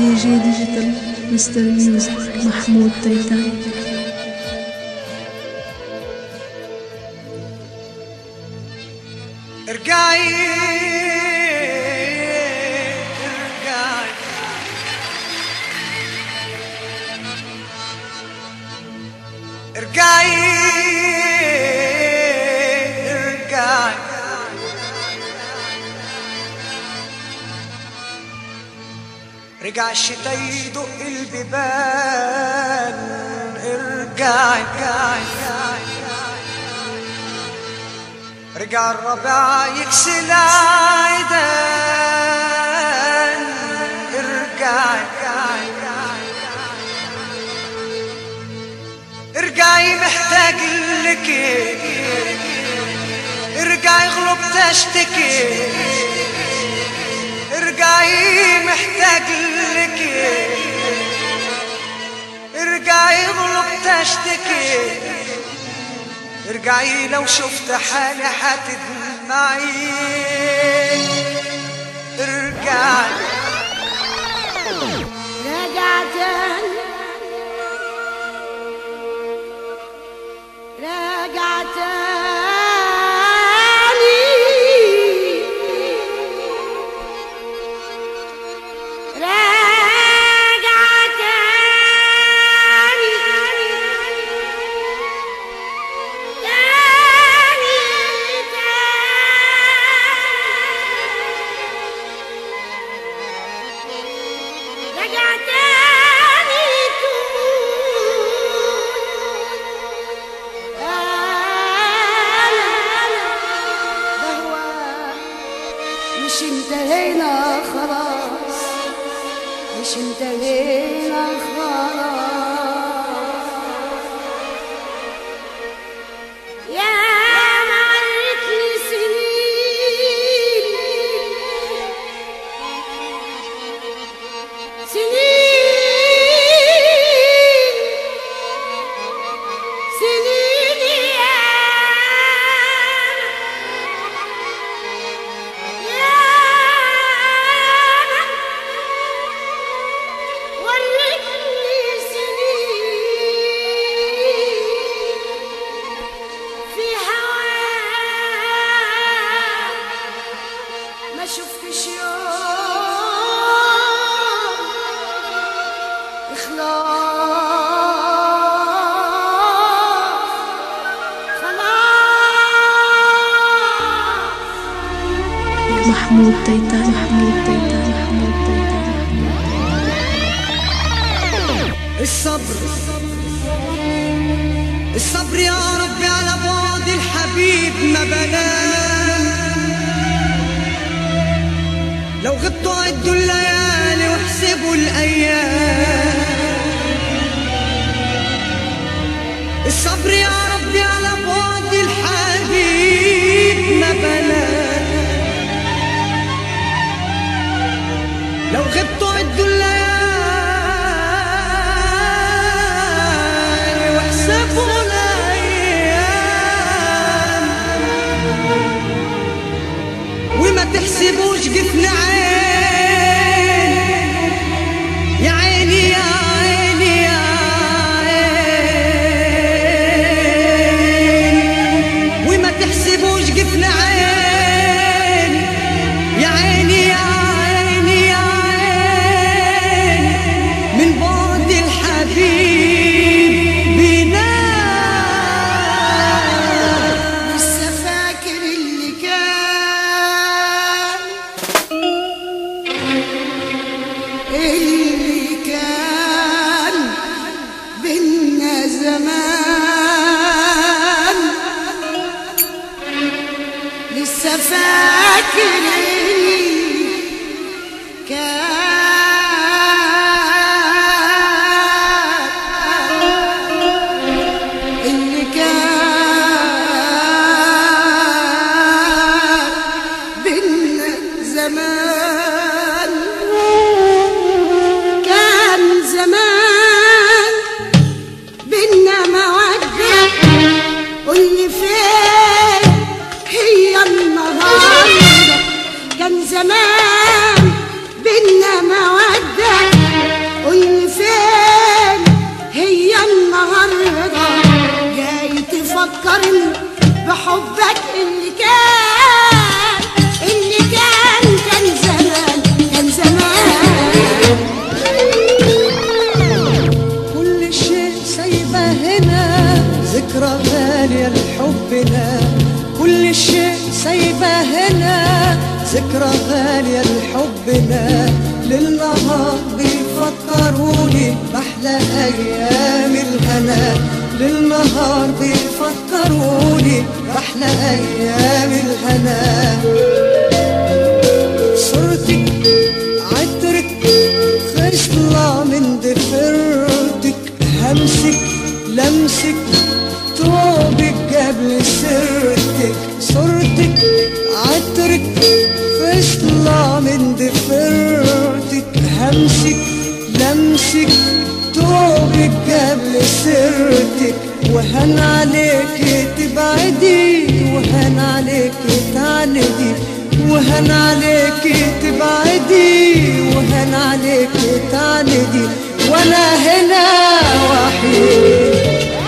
جي جي ديجيتال مستر ميوزك محمود تيتاي ارجعي ارجعي ارجعي ارجعي رجع الشتا يدق البيبان ارجعي ارجعي ارجعي رجع الربع يكسل عيدان ارجعي ارجعي محتاج لك ارجعي غلبت اشتكي ارجعي محتاج لك ارجعي غلبت اشتكي ارجعي لو شفت حالي هتدمعي ارجعي رجعت رجعت رجعت رجعتني تقول أنا ده هو مش انتهينا خلاص مش انتهينا خلاص يا معرفني سنين سنين سنين يا يا ورتني سنين في هواك ما شفتش يوم إخلاص خلاص محمود تيتاي محمود تيتاي محمود تيتاي الصبر الصبر يا ربي على بعد الحبيب ما بنام لو غبتوا عدوا الليالي واحسبوا الايام الصبر يا ربي على بعد الحبيب ما بنام لو غبتوا عدوا الليالي واحسبوا الايام وما تحسبوش جفن عين يا عيني يا عيني يا عيني وما تحسبوش جفن عين يا عيني يا عيني يا عيني من بعد الحبيب بينام لسه فاكر اللي كان اللي كان بينا زمان لسه فاكر اللي كان اللي كان بينا زمان كان زمان بينا مودة قولي فين هي النهاردة وحبك اللي كان اللي كان كان زمان كان زمان كل شيء سايبه هنا ذكرى غالية لحبنا كل شيء سايبه هنا ذكرى غالية لحبنا للنهار بيفكروني بأحلى أيام الهنا للنهار بيفكروني بأحلى أيام الهنا صورتك عطرك خصلة من ضفيرتك همسك لمسك توبك قبل سرتك صورتك عطرك خصلة من ضفيرتك همسك لمسك توبك قبل سرتك وهن عليك تبعدي وهن عليك تعندي وهن عليك تبعدي وهن عليك تعندي وانا هنا وحيد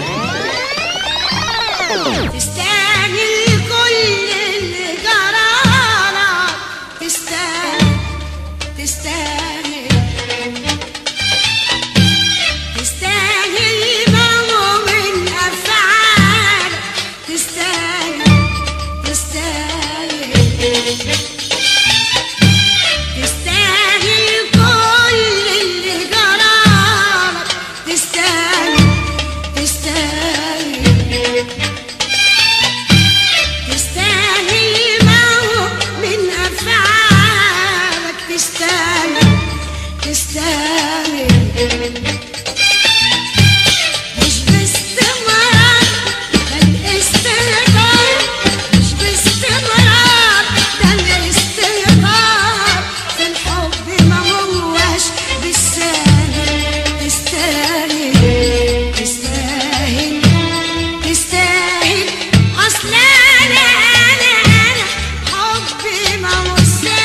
تستاهل كل اللي جرانا تستاهل تستاهل تستاهل ما هو من أفعال تستاهل تستاهل تستاهل كل اللي جرالك تستاهل تستاهل تستاهل ما هو من أفعالك تستاهل تستاهل مش باستمرار ده الاستهتار مش باستمرار ده الاستهتار في الحب ما هوش بالساهل تستاهل تستاهل تستاهل اصل انا انا انا حبي ما هو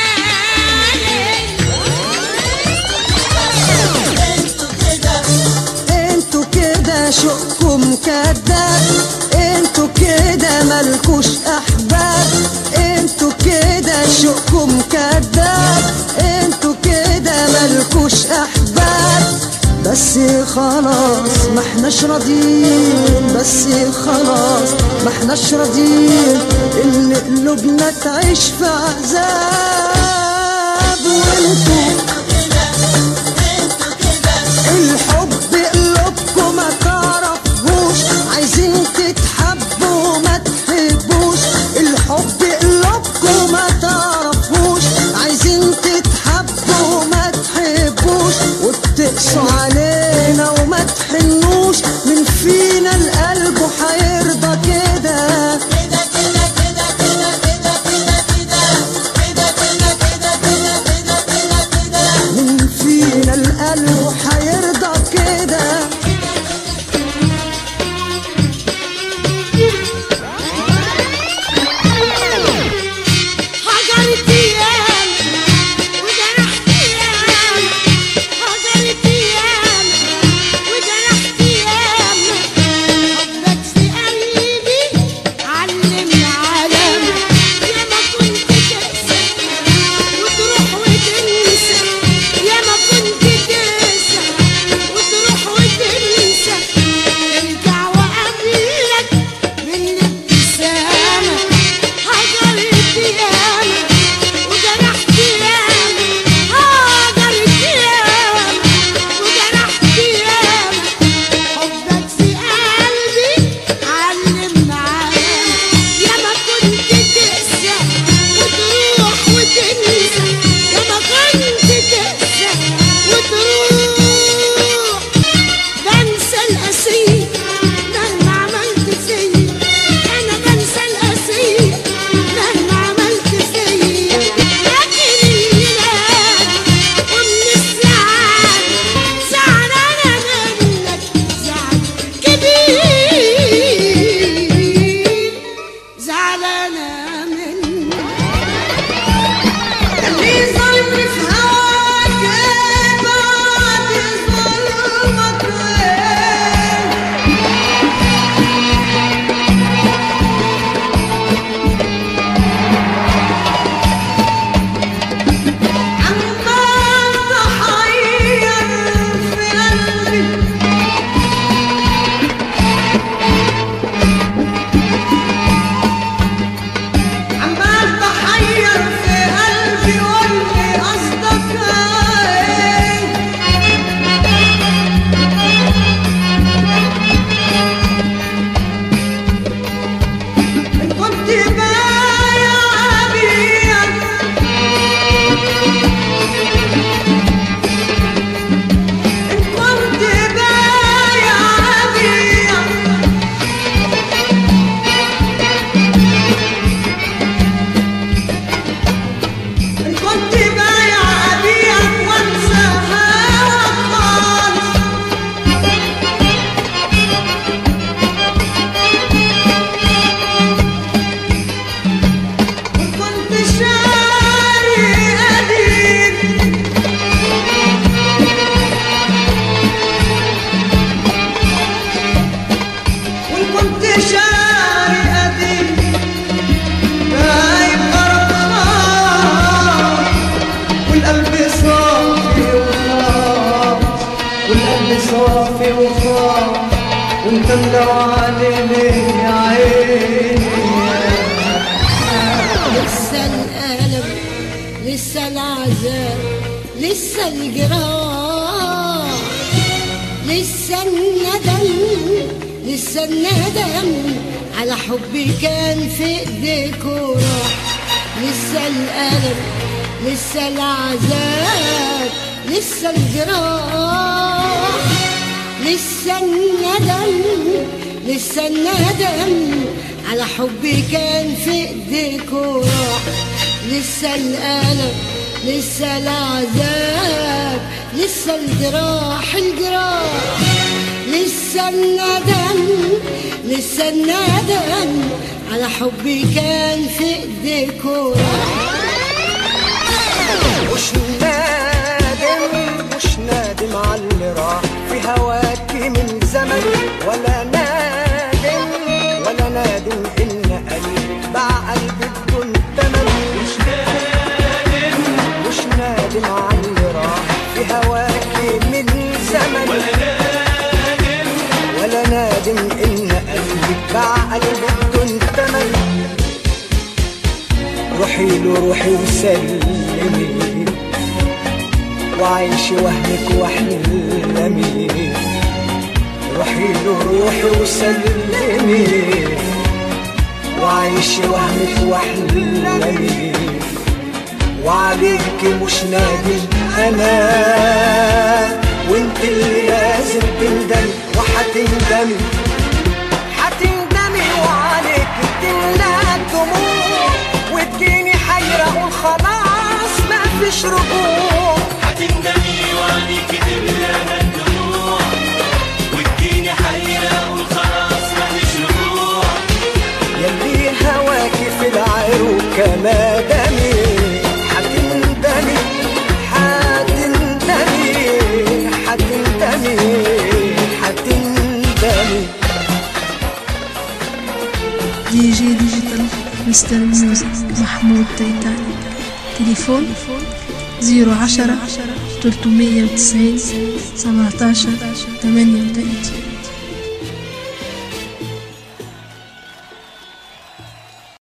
انتوا كده شوقكم كذاب انتوا كده ملكوش احباب انتوا كده شوقكم كذاب انتوا كده ملكوش احباب بس خلاص ما احناش راضيين بس خلاص ما احناش راضيين ان قلوبنا تعيش في عذاب وانتوا الحب قلوبكم ما تعرفوش عايزين تتحبوا ما تحبوش الحب قلوبكم ما تعرفوش عايزين تتحبوا ما تحبوش وبتقسوا علينا وما تحنوش من فينا القلب هيرضى كده من فينا القلب هيرضى كده هجرت ايام وجرحت ايام هجرت ايام وجرحت ايام حبك في قلبي علمني علام يا ما كنت تنسى وتروح وتنسى يا ما كنت تنسى خوفي وخاف وانت مدوعني ليه يا عيني لسه الألم لسه العذاب لسه الجراح لسه الندم لسه الندم على حبي كان في ايديك وراح لسه الألم لسه العذاب لسه الجراح لسه الندم لسه الندم على حبي كان في ايديك وراح لسه الألم لسه العذاب لسه الجراح الجراح لسه الندم لسه الندم على حبي كان في ايديك وراح مش نادم مش نادم على اللي راح في هواكي من زمن ولا نادم ولا نادم ان قلبي باع قلبي بدون تمن مش نادم مش نادم على اللي راح في هواكي من زمن ولا نادم ولا نادم ان قلبي باع قلبي بدون تمن روحي له روحي وسلمي وعيشي وهمك واحلمي روحي له روحي وسلمي وعيشي وهمك واحلمي وعليك مش نادم انا وانت اللي لازم تندمي وحتندمي هتندمي وعليك تملى الدموع وتجيني حيرة اقول خلاص مفيش رجوع هتندمي وعليك تملاها الدموع وتجيني حيرة وخلاص مفيش رجوع يلي هواكي في العروكة ما دامي هتندمي هتندمي هتندمي هتندمي دي جي ديجيتال مستر ميوزك محمود تيتاني تليفون زيرو عشرة تلتمية وتسعين سبعتاشر تمانية وتلاتين